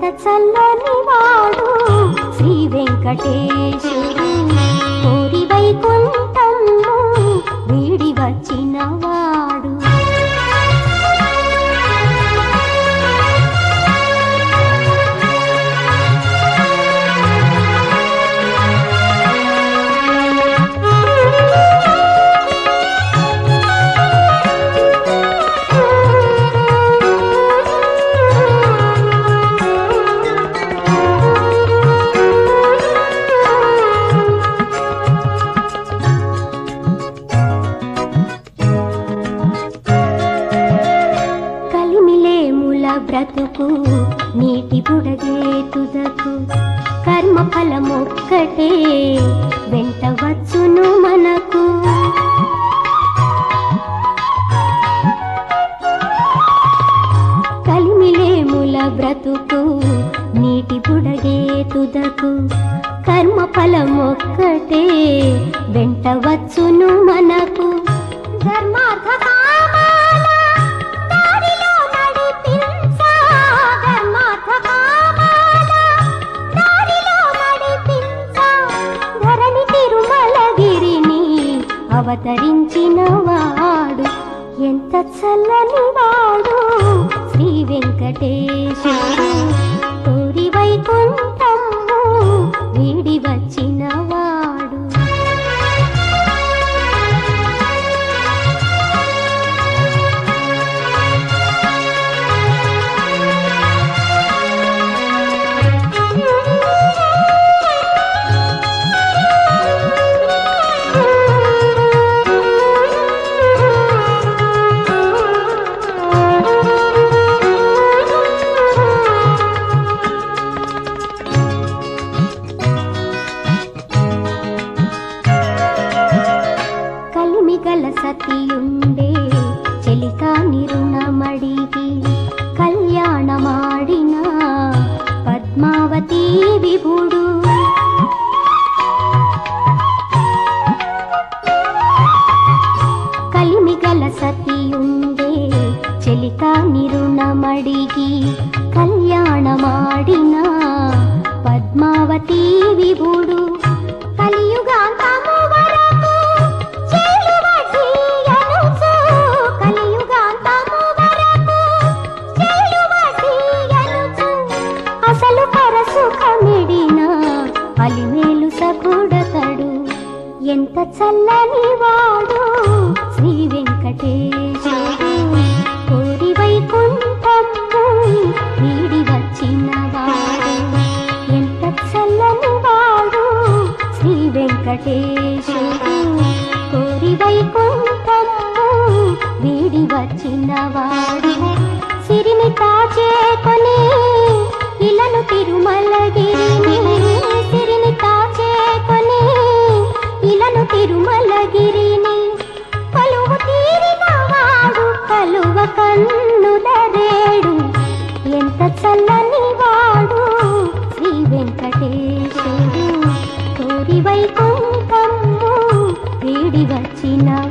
చల్లని వాడు శ్రీ వెంకటేశుడు కోరి వైకుంఠము వీడి వచ్చిన వాడు కలిమిలేముల బ్రతుకు నీటి బుడగే తుదకు కర్మ ఫలమొక్కటే వెంట వచ్చును మనకు కలిమిలేముల బ్రతుకు నీటి బుడగే తుదకు కర్మ ఫలమొక్కటే వెంట వచ్చును మనకు ధర్మార్థ కామాల దారిలో నడిపించా ధర్మార్థ కామాల దారిలో నడిపించా ధరణి తిరుమలగిరిని అవతరించిన వాడు ఎంత చల్లని వాడు శ్రీ వెంకటేశుడు కోరి వైకుంఠము వీడి వచ్చిన వాడు కలిమిగల సతియుండే చెలికా నిరుణమడిగి కళ్యాణమాడిన పద్మావతి విభుడు కలిమిగల సతియుండే చెలికా నిరుణమడిగి కళ్యాణమాడిన పద్మావతి విభుడు కలియుగాంతము వరకు చేయువటీయనుచు, కలియుగాంతము వరకు చేయువటీయనుచు, అసలు పరసుఖమిడిన అలిమేలు సకుడతడు ఎంత చల్లని వాడు శ్రీ వెంకటేశుడు కోరి వైకుంఠము వీడి వచ్చిన వాడు ఎంత చల్లని వాడు శ్రీ వెంకటేశుడు కోరి వైకుంఠము వీడి వచ్చిన వాడు సిరిని తాచేకొని ఇలను తిరుమలగిరిని సిరిని తాచేకొని ఇలను తిరుమలగిరిని కలువ తీరిన వాడు కలువ కన్నులరేడు ఎంత చల్లని వాడు శ్రీ వెంకటేశుడు కోరి వైకుంఠము వీడి వచ్చిన